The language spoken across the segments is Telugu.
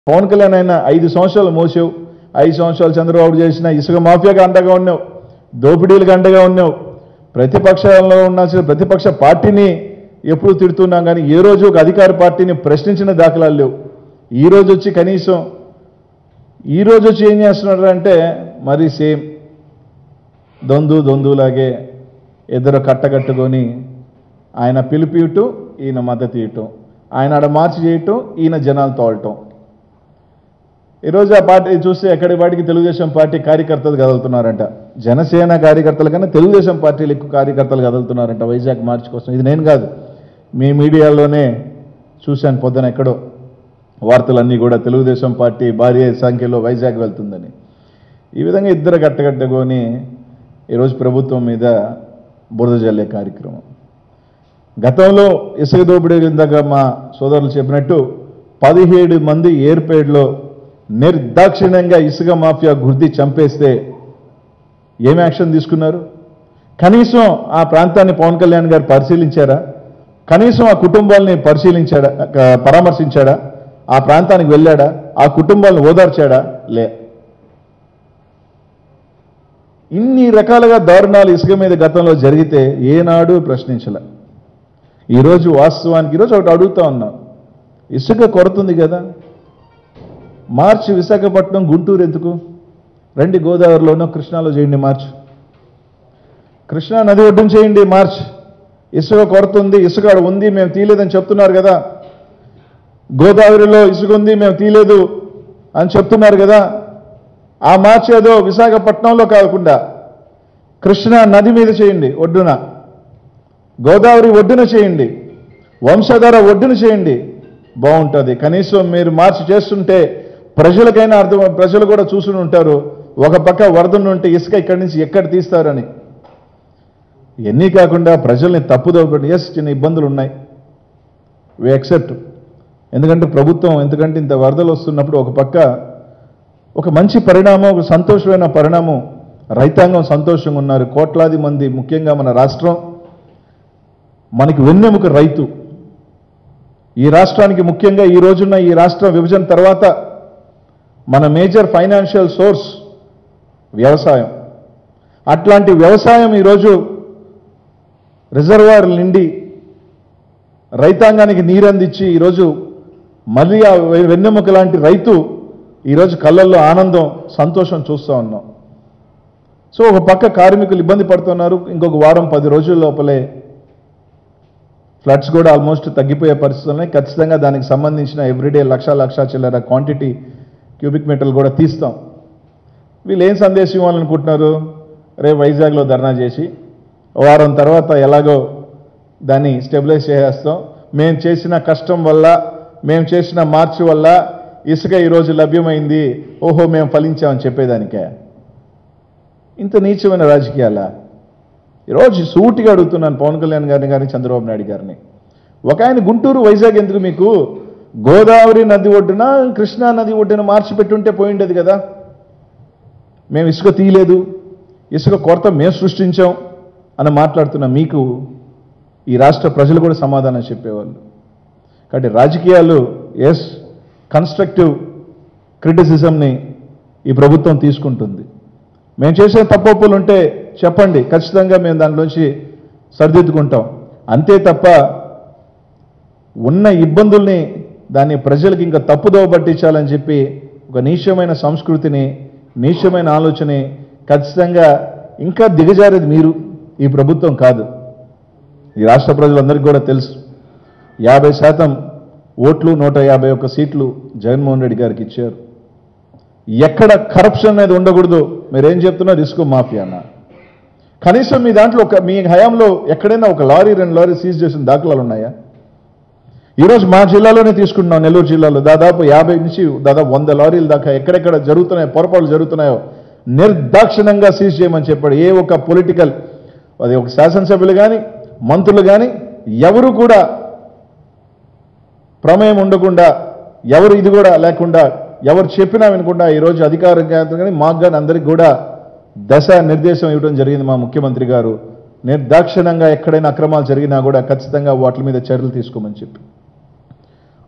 పవన్ కళ్యాణ్ అయినా ఐదు సంవత్సరాలు మోసావు ఐదు సంవత్సరాలు చంద్రబాబు చేసిన ఇసుక మాఫియాగా అండగా ఉన్నావు దోపిడీలకు అండగా ఉన్నావు ప్రతిపక్షంలో ఉన్న ప్రతిపక్ష పార్టీని ఎప్పుడు తిడుతున్నాం కానీ ఏ రోజు ఒక అధికార పార్టీని ప్రశ్నించిన దాఖలాలు లేవు ఈ రోజు వచ్చి కనీసం ఈ రోజు వచ్చి ఏం చేస్తున్నారు అంటే మరి సేమ్ దొందు దొందులాగే ఇద్దరు కట్టకట్టుకొని ఆయన పిలుపు ఇవ్వటం ఈయన మద్దతు ఇవ్వటం ఆయన ఆడ మార్చి చేయటం ఈయన జనాలు తోలటం ఈరోజు ఆ పార్టీ చూస్తే ఎక్కడి వాటికి తెలుగుదేశం పార్టీ కార్యకర్తలు కదులుతున్నారంట జనసేన కార్యకర్తల కన్నా తెలుగుదేశం పార్టీలు ఎక్కువ కార్యకర్తలు కదులుతున్నారంట వైజాగ్ మార్చ్ కోసం ఇది నేను కాదు మీ మీడియాలోనే చూశాను పొద్దున ఎక్కడో వార్తలన్నీ కూడా తెలుగుదేశం పార్టీ భారీ సంఖ్యలో వైజాగ్ వెళ్తుందని ఈ విధంగా ఇద్దరు కట్టగట్టుకొని ఈరోజు ప్రభుత్వం మీద బురద జల్లే కార్యక్రమం గతంలో ఇసుక దోపిడీ ఇందాక మా సోదరులు చెప్పినట్టు పదిహేడు మంది ఏర్పేడ్లో నిర్దాక్షిణ్యంగా ఇసుక మాఫియా గుర్తి చంపేస్తే ఏం యాక్షన్ తీసుకున్నారు కనీసం ఆ ప్రాంతాన్ని పవన్ కళ్యాణ్ గారు పరిశీలించారా కనీసం ఆ కుటుంబాలని పరిశీలించాడా ఆ, పరామర్శించాడా ఆ ప్రాంతానికి వెళ్ళాడా ఆ కుటుంబాలను ఓదార్చాడా లే ఇన్ని రకాలుగా దారుణాలు ఇసుక మీద గతంలో జరిగితే ఏనాడు ప్రశ్నించలే ఈరోజు వాస్తవానికి ఈరోజు ఒకటి అడుగుతా ఉన్నా ఇసుక కొరతుంది కదా మార్చి విశాఖపట్నం గుంటూరు ఎందుకు రండి గోదావరిలోనో కృష్ణాలో చేయండి మార్చ్ కృష్ణా నది ఒడ్డున చేయండి మార్చ్ ఇసుక కొరత ఉంది ఇసుక ఆడ ఉంది మేము తీయలేదని చెప్తున్నారు కదా గోదావరిలో ఇసుక ఉంది మేము తీయలేదు అని చెప్తున్నారు కదా ఆ మార్చ్ ఏదో విశాఖపట్నంలో కాకుండా కృష్ణా నది మీద చేయండి ఒడ్డున గోదావరి ఒడ్డున చేయండి వంశధార ఒడ్డున చేయండి బాగుంటుంది కనీసం మీరు మార్చి చేస్తుంటే ప్రజలకైనా అర్థం ప్రజలు కూడా చూసుని ఉంటారు ఒక పక్క వరద ఉంటే ఇసుక ఇక్కడి నుంచి ఎక్కడ తీస్తారని ఎన్ని కాకుండా ప్రజల్ని తప్పుదోపడి ఎస్ చిన్న ఇబ్బందులు ఉన్నాయి వి యాక్సెప్ట్ ఎందుకంటే ప్రభుత్వం ఎందుకంటే ఇంత వరదలు వస్తున్నప్పుడు ఒక పక్క ఒక మంచి పరిణామం ఒక సంతోషమైన పరిణామం రైతాంగం సంతోషంగా ఉన్నారు కోట్లాది మంది ముఖ్యంగా మన రాష్ట్రం మనకి వెన్నెముక రైతు ఈ రాష్ట్రానికి ముఖ్యంగా ఈ రోజున్న ఈ రాష్ట్ర విభజన తర్వాత మన మేజర్ ఫైనాన్షియల్ సోర్స్ వ్యవసాయం అట్లాంటి వ్యవసాయం ఈరోజు రిజర్వాయర్ నిండి రైతాంగానికి నీరందించి ఈరోజు మళ్ళీ ఆ వె- వెన్నెముక లాంటి రైతు ఈరోజు కళ్ళల్లో ఆనందం సంతోషం చూస్తూ ఉన్నాం సో ఒక పక్క కార్మికులు ఇబ్బంది పడుతున్నారు ఇంకొక వారం పది రోజుల లోపలే ఫ్లడ్స్ కూడా ఆల్మోస్ట్ తగ్గిపోయే పరిస్థితులు ఉన్నాయి ఖచ్చితంగా దానికి సంబంధించిన ఎవ్రీడే లక్ష లక్ష చిల్లర క్వాంటిటీ క్యూబిక్ మీటర్లు కూడా తీస్తాం వీళ్ళు ఏం సందేశం ఇవ్వాలనుకుంటున్నారు రేపు వైజాగ్లో ధర్నా చేసి ఓ వారం తర్వాత ఎలాగో దాన్ని స్టెబిలైజ్ చేసేస్తాం మేము చేసిన కష్టం వల్ల మేము చేసిన మార్చి వల్ల ఇసుక ఈరోజు లభ్యమైంది ఓహో మేము ఫలించామని చెప్పేదానికే ఇంత నీచమైన రాజకీయాలా ఈరోజు సూటిగా అడుగుతున్నాను పవన్ కళ్యాణ్ గారిని కానీ చంద్రబాబు నాయుడు గారిని ఒక ఆయన గుంటూరు వైజాగ్ ఎందుకు మీకు గోదావరి నది ఒడ్డున కృష్ణా నది ఒడ్డున మార్చి పెట్టుంటే పోయిండేది కదా మేము ఇసుక తీయలేదు ఇసుక కొరత మేము సృష్టించాం అని మాట్లాడుతున్న మీకు ఈ రాష్ట్ర ప్రజలు కూడా సమాధానం చెప్పేవాళ్ళు కాబట్టి రాజకీయాలు ఎస్ కన్స్ట్రక్టివ్ క్రిటిసిజంని ఈ ప్రభుత్వం తీసుకుంటుంది మేము చేసే తప్పొప్పులు ఉంటే చెప్పండి ఖచ్చితంగా మేము దాంట్లోంచి సరిదిద్దుకుంటాం అంతే తప్ప ఉన్న ఇబ్బందుల్ని దాన్ని ప్రజలకు ఇంకా తప్పుదోవ పట్టించాలని చెప్పి ఒక నీచమైన సంస్కృతిని నీచమైన ఆలోచన ఖచ్చితంగా ఇంకా దిగజారేది మీరు ఈ ప్రభుత్వం కాదు ఈ రాష్ట్ర ప్రజలందరికీ కూడా తెలుసు యాభై శాతం ఓట్లు నూట యాభై ఒక్క సీట్లు జగన్మోహన్ రెడ్డి గారికి ఇచ్చారు ఎక్కడ కరప్షన్ అనేది ఉండకూడదు మీరేం చెప్తున్నారు రిస్క్ మాఫియా అన్న కనీసం మీ దాంట్లో ఒక మీ హయాంలో ఎక్కడైనా ఒక లారీ రెండు లారీ సీజ్ చేసిన దాఖలాలు ఉన్నాయా ఈరోజు మా జిల్లాలోనే తీసుకుంటున్నాం నెల్లూరు జిల్లాలో దాదాపు యాభై నుంచి దాదాపు వంద లారీల దాకా ఎక్కడెక్కడ జరుగుతున్నాయో పొరపాట్లు జరుగుతున్నాయో నిర్దాక్షిణ్యంగా సీజ్ చేయమని చెప్పాడు ఏ ఒక్క పొలిటికల్ అది ఒక శాసనసభ్యులు కానీ మంత్రులు కానీ ఎవరు కూడా ప్రమేయం ఉండకుండా ఎవరు ఇది కూడా లేకుండా ఎవరు చెప్పినా వినకుండా ఈరోజు అధికారం కానీ మాకు కానీ అందరికి కూడా దశ నిర్దేశం ఇవ్వడం జరిగింది మా ముఖ్యమంత్రి గారు నిర్దాక్షిణ్యంగా ఎక్కడైనా అక్రమాలు జరిగినా కూడా ఖచ్చితంగా వాటి మీద చర్యలు తీసుకోమని చెప్పి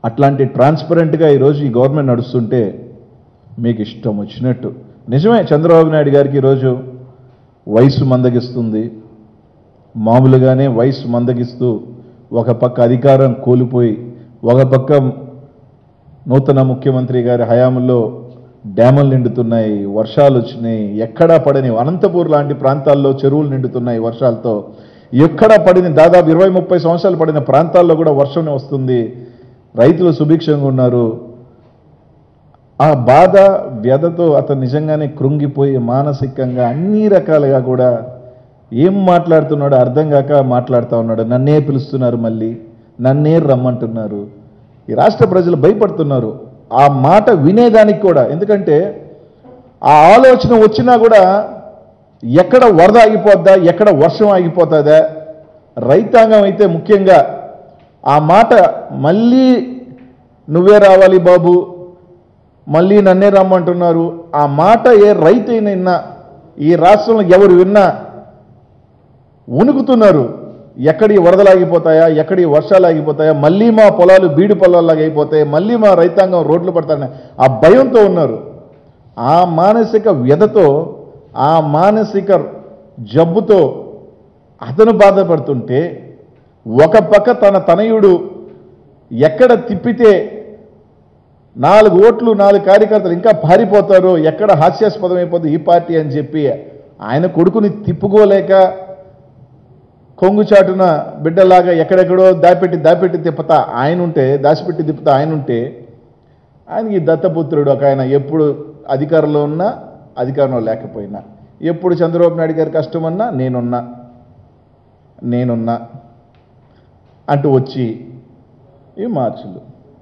అట్లాంటి ట్రాన్స్పరెంట్గా ఈరోజు ఈ గవర్నమెంట్ నడుస్తుంటే మీకు ఇష్టం వచ్చినట్టు నిజమే చంద్రబాబు నాయుడు గారికి ఈరోజు వయసు మందగిస్తుంది మామూలుగానే వయసు మందగిస్తూ ఒక పక్క అధికారం కోల్పోయి ఒక పక్క నూతన ముఖ్యమంత్రి గారి హయాంలో డ్యాములు నిండుతున్నాయి వర్షాలు వచ్చినాయి ఎక్కడా పడని అనంతపూర్ లాంటి ప్రాంతాల్లో చెరువులు నిండుతున్నాయి వర్షాలతో ఎక్కడా పడిన దాదాపు ఇరవై ముప్పై సంవత్సరాలు పడిన ప్రాంతాల్లో కూడా వర్షం వస్తుంది రైతులు సుభిక్షంగా ఉన్నారు ఆ బాధ వ్యధతో అతను నిజంగానే కృంగిపోయి మానసికంగా అన్ని రకాలుగా కూడా ఏం మాట్లాడుతున్నాడో అర్థం కాక మాట్లాడుతూ ఉన్నాడు నన్నే పిలుస్తున్నారు మళ్ళీ నన్నే రమ్మంటున్నారు ఈ రాష్ట్ర ప్రజలు భయపడుతున్నారు ఆ మాట వినేదానికి కూడా ఎందుకంటే ఆ ఆలోచన వచ్చినా కూడా ఎక్కడ వరద ఆగిపోద్దా ఎక్కడ వర్షం ఆగిపోతుందా రైతాంగం అయితే ముఖ్యంగా ఆ మాట మళ్ళీ నువ్వే రావాలి బాబు మళ్ళీ నన్నే రమ్మంటున్నారు ఆ మాట ఏ రైతైనా విన్నా ఈ రాష్ట్రంలో ఎవరు విన్నా ఉనుకుతున్నారు ఎక్కడి వరదలు ఆగిపోతాయా ఎక్కడి వర్షాలు ఆగిపోతాయా మళ్ళీ మా పొలాలు బీడు పొలాల్లాగా అయిపోతాయి మళ్ళీ మా రైతాంగం రోడ్లు పడతాయని ఆ భయంతో ఉన్నారు ఆ మానసిక వ్యధతో ఆ మానసిక జబ్బుతో అతను బాధపడుతుంటే ఒక పక్క తన తనయుడు ఎక్కడ తిప్పితే నాలుగు ఓట్లు నాలుగు కార్యకర్తలు ఇంకా పారిపోతారు ఎక్కడ హాస్యాస్పదం అయిపోతుంది ఈ పార్టీ అని చెప్పి ఆయన కొడుకుని తిప్పుకోలేక కొంగుచాటున బిడ్డలాగా ఎక్కడెక్కడో దాపెట్టి దాపెట్టి తిప్పుతా ఆయన ఉంటే దాచిపెట్టి తిప్పుతా ఆయన ఉంటే ఆయనకి దత్తపుత్రుడు ఒక ఆయన ఎప్పుడు అధికారంలో ఉన్నా అధికారంలో లేకపోయినా ఎప్పుడు చంద్రబాబు నాయుడు గారి కష్టమన్నా నేనున్నా నేనున్నా అంటూ వచ్చి ఈ మార్చులు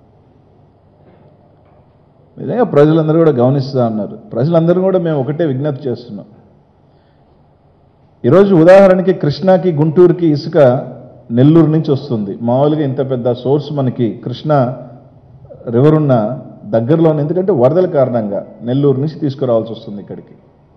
నిజంగా ప్రజలందరూ కూడా గమనిస్తూ ఉన్నారు ప్రజలందరూ కూడా మేము ఒకటే విజ్ఞప్తి చేస్తున్నాం ఈరోజు ఉదాహరణకి కృష్ణాకి గుంటూరుకి ఇసుక నెల్లూరు నుంచి వస్తుంది మామూలుగా ఇంత పెద్ద సోర్స్ మనకి కృష్ణా రివర్ ఉన్న దగ్గరలో ఉంది ఎందుకంటే వరదల కారణంగా నెల్లూరు నుంచి తీసుకురావాల్సి వస్తుంది ఇక్కడికి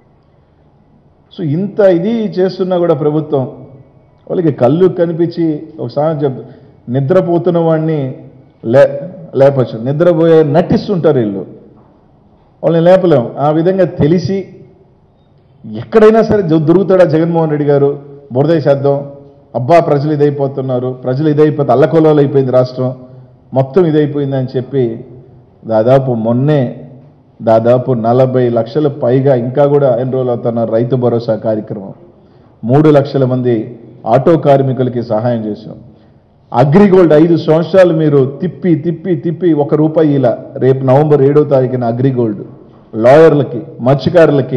సో ఇంత ఇది చేస్తున్నా కూడా ప్రభుత్వం వాళ్ళకి కళ్ళు కనిపించి ఒకసారి చెప్ నిద్రపోతున్న వాడిని లే లేపచ్చు నిద్రపోయే నటిస్తుంటారు వీళ్ళు వాళ్ళని లేపలేం ఆ విధంగా తెలిసి ఎక్కడైనా సరే జ- దొరుకుతాడా జగన్మోహన్ రెడ్డి గారు బురదేసేద్దాం అబ్బా ప్రజలు ఇదైపోతున్నారు ప్రజలు ఇదైపోతే అల్లకొలలో అయిపోయింది రాష్ట్రం మొత్తం ఇదైపోయింది అని చెప్పి దాదాపు మొన్నే దాదాపు నలభై లక్షల పైగా ఇంకా కూడా ఎన్రోల్ అవుతున్నారు రైతు భరోసా కార్యక్రమం మూడు లక్షల మంది ఆటో కార్మికులకి సహాయం చేశాం అగ్రిగోల్డ్ ఐదు సంవత్సరాలు మీరు తిప్పి తిప్పి తిప్పి ఒక రూపాయి ఇలా రేపు నవంబర్ ఏడో తారీఖున అగ్రిగోల్డ్ లాయర్లకి మత్స్యకారులకి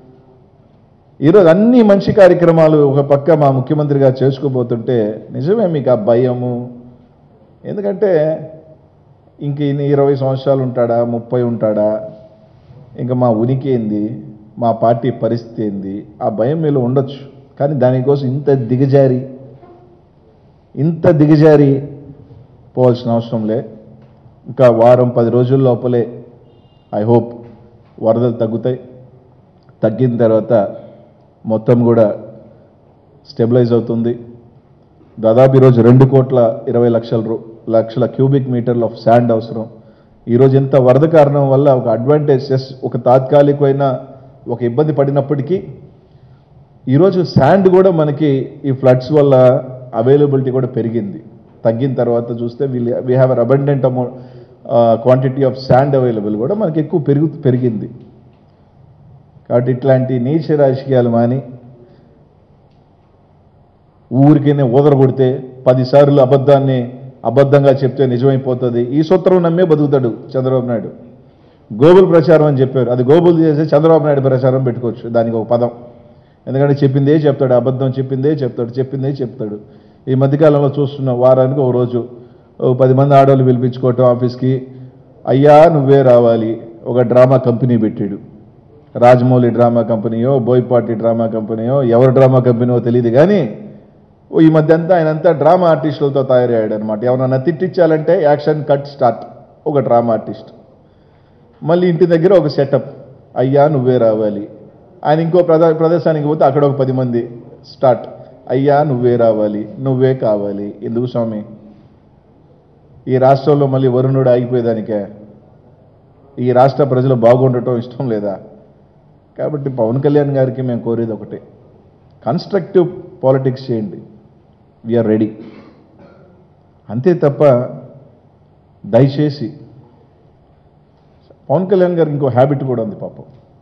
ఈరోజు అన్ని మంచి కార్యక్రమాలు ఒక పక్క మా ముఖ్యమంత్రి గారు చేసుకోబోతుంటే నిజమే మీకు ఆ భయము ఎందుకంటే ఇంక ఈయన ఇరవై సంవత్సరాలు ఉంటాడా ముప్పై ఉంటాడా ఇంకా మా ఉనికి ఏంది మా పార్టీ పరిస్థితి ఏంది ఆ భయం మీలో ఉండొచ్చు కానీ దానికోసం ఇంత దిగజారి ఇంత దిగజారి పోవాల్సిన అవసరం లే ఇంకా వారం పది రోజుల లోపలే ఐ హోప్ వరదలు తగ్గుతాయి తగ్గిన తర్వాత మొత్తం కూడా స్టెబిలైజ్ అవుతుంది దాదాపు ఈరోజు రెండు కోట్ల ఇరవై లక్షల రూ లక్షల క్యూబిక్ మీటర్ల ఆఫ్ శాండ్ అవసరం ఈరోజు ఎంత వరద కారణం వల్ల ఒక అడ్వాంటేజెస్ ఒక తాత్కాలికమైన ఒక ఇబ్బంది పడినప్పటికీ ఈరోజు శాండ్ కూడా మనకి ఈ ఫ్లడ్స్ వల్ల అవైలబిలిటీ కూడా పెరిగింది తగ్గిన తర్వాత చూస్తే వీళ్ళు we have are abundant amount quantity of sand available కూడా మనకి ఎక్కువ పెరుగు పెరిగింది కాబట్టి ఇట్లాంటి నీచ రాజకీయాలు మాని ఊరికేనే ఊదరగొడితే పదిసార్లు అబద్ధాన్ని అబద్ధంగా చెప్తే నిజమైపోతుంది ఈ సూత్రం నమ్మే బతుకుతాడు చంద్రబాబు నాయుడు గోబుల్ ప్రచారం అని చెప్పారు అది గోబుల్ చేస్తే చంద్రబాబు నాయుడు ప్రచారం పెట్టుకోవచ్చు దానికి ఒక పదం ఎందుకంటే చెప్పిందే చెప్తాడు అబద్ధం చెప్పిందే చెప్తాడు చెప్పిందే చెప్తాడు ఈ మధ్యకాలంలో చూస్తున్న వారానికి ఒక రోజు ఓ పది మంది ఆడవాళ్ళు పిలిపించుకోవటం ఆఫీస్కి అయ్యా నువ్వే రావాలి ఒక డ్రామా కంపెనీ పెట్టాడు రాజమౌళి డ్రామా కంపెనీయో బోయపాటి డ్రామా కంపెనీయో ఎవరి డ్రామా కంపెనీయో తెలియదు కానీ ఓ ఈ మధ్య అంతా ఆయన అంతా డ్రామా ఆర్టిస్టులతో తయారయ్యాడు అనమాట ఎవరన్నా తిట్టించాలంటే యాక్షన్ కట్ స్టార్ట్ ఒక డ్రామా ఆర్టిస్ట్ మళ్ళీ ఇంటి దగ్గర ఒక సెటప్ అయ్యా నువ్వే రావాలి ఆయన ఇంకో ప్రదా ప్రదేశానికి పోతే అక్కడ ఒక పది మంది స్టార్ట్ అయ్యా నువ్వే రావాలి నువ్వే కావాలి ఎందుకు స్వామి ఈ రాష్ట్రంలో మళ్ళీ వరుణుడు ఆగిపోయేదానికే ఈ రాష్ట్ర ప్రజలు బాగుండటం ఇష్టం లేదా కాబట్టి పవన్ కళ్యాణ్ గారికి మేము కోరేది ఒకటే కన్స్ట్రక్టివ్ పాలిటిక్స్ చేయండి వీఆర్ రెడీ అంతే తప్ప దయచేసి పవన్ కళ్యాణ్ గారికి ఇంకో హ్యాబిట్ కూడా ఉంది పాపం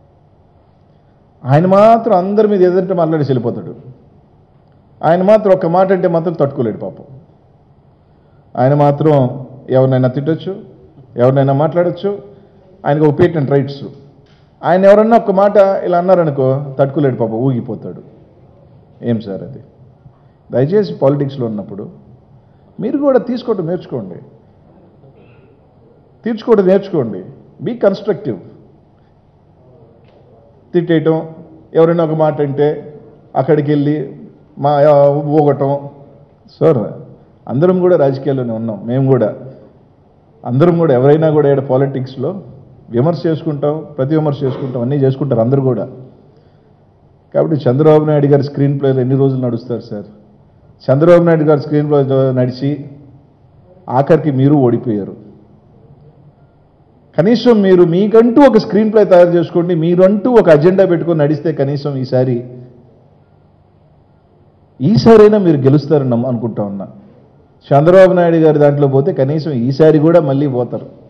ఆయన మాత్రం అందరి మీద ఏదంటే మాట్లాడి వెళ్ళిపోతాడు ఆయన మాత్రం ఒక మాట అంటే మాత్రం తట్టుకోలేడు పాపం ఆయన మాత్రం ఎవరినైనా తిట్టొచ్చు ఎవరినైనా మాట్లాడొచ్చు ఆయనకు ఒక పేటెంట్ రైట్స్ ఆయన ఎవరన్నా ఒక మాట ఇలా అన్నారనుకో తట్టుకోలేడు పాపం ఊగిపోతాడు ఏం సార్ అది దయచేసి పాలిటిక్స్లో ఉన్నప్పుడు మీరు కూడా తీసుకోవడం నేర్చుకోండి తీర్చుకోవడం నేర్చుకోండి బీ కన్స్ట్రక్టివ్ తిట్టేయటం ఎవరైనా ఒక మాట అంటే అక్కడికి వెళ్ళి మా ఊగటం సార్ అందరం కూడా రాజకీయాల్లోనే ఉన్నాం మేము కూడా అందరం కూడా ఎవరైనా కూడా ఇక్కడ పాలిటిక్స్లో విమర్శ చేసుకుంటాం ప్రతి విమర్శ చేసుకుంటాం అన్నీ చేసుకుంటారు అందరూ కూడా కాబట్టి చంద్రబాబు నాయుడు గారి స్క్రీన్ ప్లేలో ఎన్ని రోజులు నడుస్తారు సార్ చంద్రబాబు నాయుడు గారి స్క్రీన్ ప్లే నడిచి ఆఖరికి మీరు ఓడిపోయారు కనీసం మీరు మీకంటూ ఒక స్క్రీన్ ప్లే తయారు చేసుకోండి మీరంటూ ఒక అజెండా పెట్టుకొని నడిస్తే కనీసం ఈసారి ఈసారైనా మీరు గెలుస్తారని నమ్మ అనుకుంటా ఉన్నా చంద్రబాబు నాయుడు గారి దాంట్లో పోతే కనీసం ఈసారి కూడా మళ్ళీ పోతారు